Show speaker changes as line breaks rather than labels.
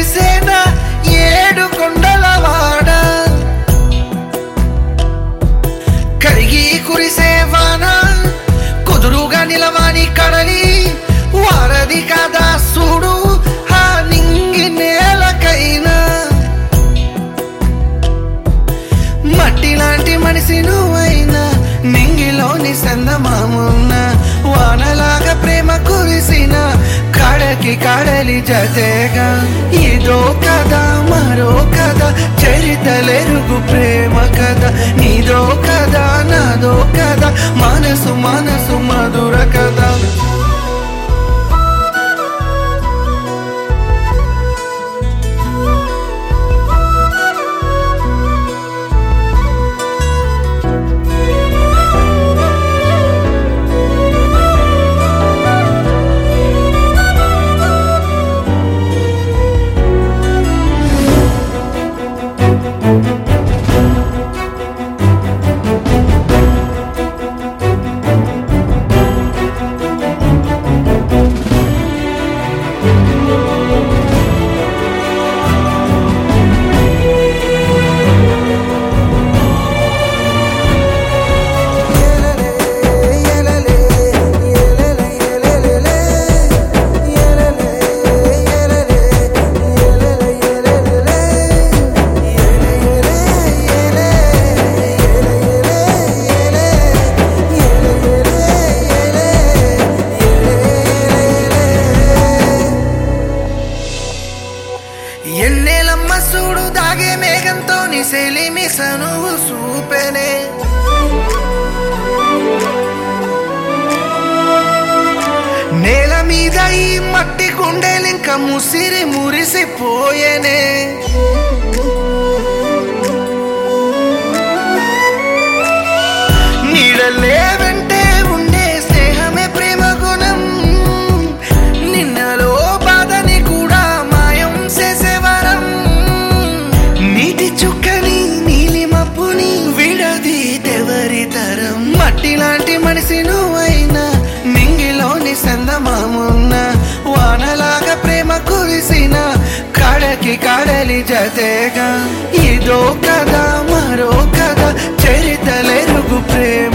కురిసేనా ఏడు కొండలవాడ కరిగి కురిసే వాన కుదురుగా నిలవాని కడలి వారది కదా చూడు ఆ నింగి నేలకైనా మట్టి లాంటి మనిషి నువ్వైనా నింగిలోని సందమామున్న వానలాగా ప్రేమ కురిసిన కాడకి కాడలి జతేగా ఇదో కదా మరో కదా చరితలెరుగు ప్రేమ కథ నీదో కదా నాదో కదా మనసు మనసు మధుర కదా ఎన్నేలమ్మ చూడు దాగే మేఘంతో నిశలి మిసనువు చూపెనే నేల మీద ఈ మట్టి గుండెలింక ముసిరి మురిసిపోయేనే నీడలే వెంటే ఉండే స్నేహమే ప్రేమ గుణం నిన్నలో బాధని కూడా మాయం చేసేవరం నీటి చుక్కని నీలి మబ్బుని విడది తెవరి తరం మట్టి లాంటి మనిషి నువ్వైనా నింగిలోని సందమామున్న వానలాగా ప్రేమ కురిసిన కాడకి కాడలి జతేగా ఇదో కదా మరో కదా చరితలెరుగు ప్రేమ